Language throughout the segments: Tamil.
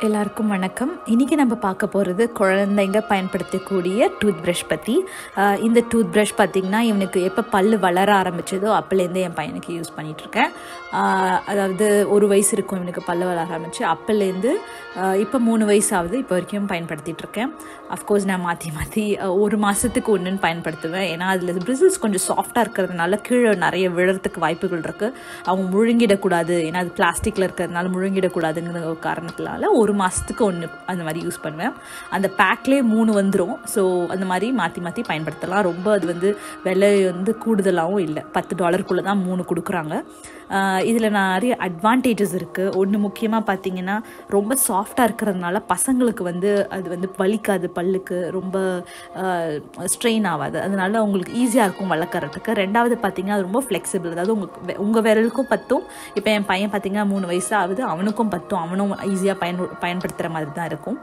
எல்லாருக்கும் வணக்கம் இன்றைக்கி நம்ம பார்க்க போகிறது குழந்தைங்க பயன்படுத்தக்கூடிய டூத் ப்ரஷ் பற்றி ஆஹ் இந்த டூத் ப்ரஷ் பார்த்திங்கன்னா இவனுக்கு எப்போ பல்லு வளர ஆரம்பிச்சதோ அப்போலேருந்து என் பையனுக்கு யூஸ் பண்ணிகிட்ருக்கேன் அதாவது ஒரு வயசு இருக்கும் இவனுக்கு பல்லு வளர ஆரம்பிச்சு அப்போலேருந்து இப்போ மூணு வயசு ஆகுது இப்போ வரைக்கும் பயன்படுத்திட்டு இருக்கேன் அஃப்கோர்ஸ் நான் மாற்றி மாற்றி ஒரு மாதத்துக்கு ஒன்றுன்னு பயன்படுத்துவேன் ஏன்னா அதில் பிரிசில்ஸ் கொஞ்சம் சாஃப்டாக இருக்கிறதுனால கீழே நிறைய விழறதுக்கு வாய்ப்புகள் இருக்குது அவங்க முழுங்கிடக்கூடாது ஏன்னா அது பிளாஸ்டிக்கில் இருக்கிறதுனால முழுங்கிடக்கூடாதுங்கிற ஒரு காரணத்தினால ஒரு மாதத்துக்கு ஒன்று அந்த மாதிரி யூஸ் பண்ணுவேன் அந்த பேக்லேயே மூணு வந்துடும் ஸோ அந்த மாதிரி மாற்றி மாற்றி பயன்படுத்தலாம் ரொம்ப அது வந்து விலை வந்து கூடுதலாகவும் இல்லை பத்து டாலருக்குள்ளே தான் மூணு கொடுக்குறாங்க இதில் நிறைய அட்வான்டேஜஸ் இருக்குது ஒன்று முக்கியமாக பார்த்தீங்கன்னா ரொம்ப சாஃப்டாக இருக்கிறதுனால பசங்களுக்கு வந்து அது வந்து வலிக்காது பல்லுக்கு ரொம்ப ஸ்ட்ரெயின் ஆகாது அதனால உங்களுக்கு ஈஸியாக இருக்கும் வளர்க்குறதுக்கு ரெண்டாவது பார்த்தீங்கன்னா அது ரொம்ப ஃப்ளெக்சிபிள் அதாவது உங்களுக்கு உங்கள் விரலுக்கும் பத்தும் இப்போ என் பையன் பார்த்தீங்கன்னா மூணு வயசு ஆகுது அவனுக்கும் பத்தும் அவனும் ஈஸியாக பயன் பயன்படுத்துகிற மாதிரி தான் இருக்கும்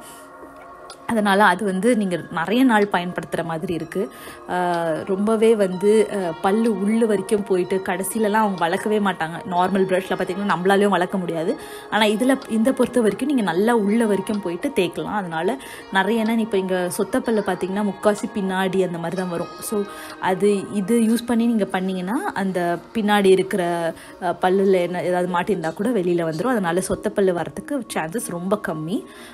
அதனால் அது வந்து நீங்கள் நிறைய நாள் பயன்படுத்துகிற மாதிரி இருக்குது ரொம்பவே வந்து பல்லு உள்ள வரைக்கும் போயிட்டு கடைசியிலலாம் அவங்க வளர்க்கவே மாட்டாங்க நார்மல் ப்ரஷில் பார்த்திங்கன்னா நம்மளாலையும் வளர்க்க முடியாது ஆனால் இதில் இந்த பொறுத்த வரைக்கும் நீங்கள் நல்லா உள்ள வரைக்கும் போயிட்டு தேய்க்கலாம் அதனால் நிறைய என்ன இப்போ இங்கே சொத்தப்பல்ல பார்த்திங்கன்னா முக்காசி பின்னாடி அந்த மாதிரி தான் வரும் ஸோ அது இது யூஸ் பண்ணி நீங்கள் பண்ணிங்கன்னா அந்த பின்னாடி இருக்கிற பல்லில் என்ன ஏதாவது மாட்டியிருந்தால் கூட வெளியில் வந்துடும் அதனால் சொத்தப்பல்லு வரத்துக்கு சான்சஸ் ரொம்ப கம்மி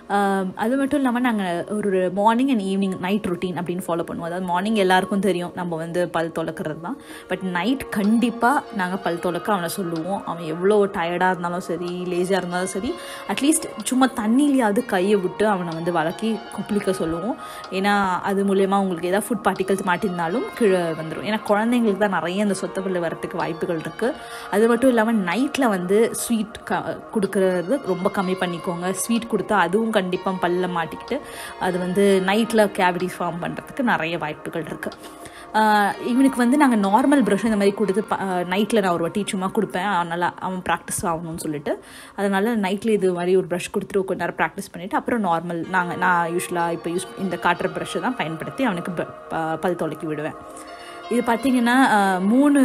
அது மட்டும் இல்லாமல் நாங்கள் ஒரு morning and evening night routine அப்படின்னு ஃபாலோ பண்ணுவோம் அதாவது மார்னிங் எல்லாருக்கும் தெரியும் நம்ம வந்து பல் துளக்கிறது தான் பட் நைட் கண்டிப்பாக நாங்கள் பல் துளக்க அவனை சொல்லுவோம் அவன் எவ்வளோ டயர்டாக இருந்தாலும் சரி லேசியாக இருந்தாலும் சரி அட்லீஸ்ட் சும்மா தண்ணியிலையாவது கையை விட்டு அவனை வந்து வளக்கி குப்பிளிக்க சொல்லுவோம் ஏன்னா அது மூலயமா உங்களுக்கு ஏதாவது ஃபுட் பார்ட்டிகல்ஸ் மாட்டிருந்தாலும் கீழே வந்துடும் ஏன்னா குழந்தைங்களுக்கு தான் நிறைய அந்த சொத்த பல்லு வரத்துக்கு வாய்ப்புகள் இருக்குது அது மட்டும் இல்லாமல் நைட்டில் வந்து ஸ்வீட் க கொடுக்குறது ரொம்ப கம்மி பண்ணிக்கோங்க ஸ்வீட் கொடுத்தா அதுவும் கண்டிப்பாக பல்ல மாட்டிக்கிட்டு அது வந்து நைட்டில் கேவிட்டி ஃபார்ம் பண்ணுறதுக்கு நிறைய வாய்ப்புகள் இருக்குது இவனுக்கு வந்து நாங்கள் நார்மல் ப்ரஷ் இந்த மாதிரி கொடுத்து நைட்டில் நான் ஒரு வாட்டி சும்மா கொடுப்பேன் அதனால் அவன் ப்ராக்டிஸ் ஆகணும்னு சொல்லிட்டு அதனால் நைட்டில் இது மாதிரி ஒரு ப்ரஷ் கொடுத்துட்டு கொஞ்ச நேரம் ப்ராக்டிஸ் பண்ணிவிட்டு அப்புறம் நார்மல் நாங்கள் நான் யூஸ்வலாக இப்போ யூஸ் இந்த காட்டுற ப்ரஷ்ஷை தான் பயன்படுத்தி அவனுக்கு பல் துளைக்கி விடுவேன் இது பார்த்திங்கன்னா மூணு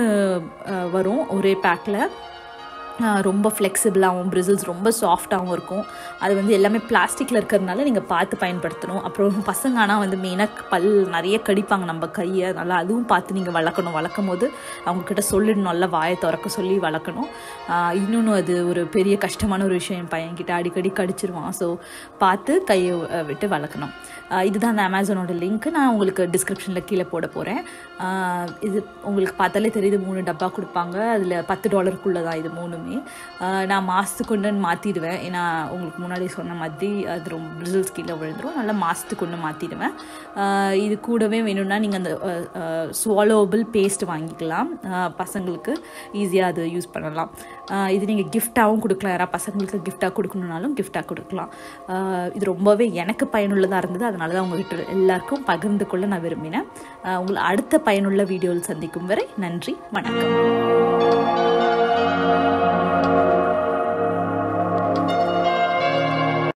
வரும் ஒரே பேக்கில் ரொம்ப ஃப்ளெக்சிபிளாகவும் பிரிசில்ஸ் ரொம்ப சாஃப்டாகவும் இருக்கும் அது வந்து எல்லாமே பிளாஸ்டிக்கில் இருக்கிறதுனால நீங்கள் பார்த்து பயன்படுத்தணும் அப்புறம் பசங்க ஆனால் வந்து மெயினாக பல் நிறைய கடிப்பாங்க நம்ம கையை அதனால் அதுவும் பார்த்து நீங்கள் வளர்க்கணும் வளர்க்கும் போது அவங்கக்கிட்ட சொல்லிடணும் நல்லா வாயை திறக்க சொல்லி வளர்க்கணும் இன்னொன்று அது ஒரு பெரிய கஷ்டமான ஒரு விஷயம் என் பையன்கிட்ட அடிக்கடி கடிச்சிருவான் ஸோ பார்த்து கையை விட்டு வளர்க்கணும் இதுதான் அந்த அமேசானோட லிங்க் நான் உங்களுக்கு டிஸ்கிரிப்ஷனில் கீழே போட போகிறேன் இது உங்களுக்கு பார்த்தாலே தெரியுது மூணு டப்பா கொடுப்பாங்க அதில் பத்து டாலருக்குள்ளே தான் இது மூணுமே நான் மாதத்துக்கு ஒன்று மாற்றிடுவேன் ஏன்னா உங்களுக்கு முன்னாடி சொன்ன மாதிரி அது ரொம்ப பிரிசல்ஸ் கீழே விழுந்துடும் நல்லா மாதத்துக்கு ஒன்று மாற்றிடுவேன் இது கூடவே வேணும்னா நீங்கள் அந்த ஸ்வாலோபிள் பேஸ்ட் வாங்கிக்கலாம் பசங்களுக்கு ஈஸியாக அது யூஸ் பண்ணலாம் இது நீங்கள் கிஃப்டாகவும் கொடுக்கலாம் யாராவது பசங்களுக்கு கிஃப்டாக கொடுக்கணுனாலும் கிஃப்டாக கொடுக்கலாம் இது ரொம்பவே எனக்கு பயனுள்ளதாக இருந்தது அதனால தான் உங்கள்கிட்ட எல்லாருக்கும் பகிர்ந்து கொள்ள நான் விரும்பினேன் உங்களை அடுத்த பயனுள்ள வீடியோவில் சந்திக்கும் வரை நன்றி வணக்கம்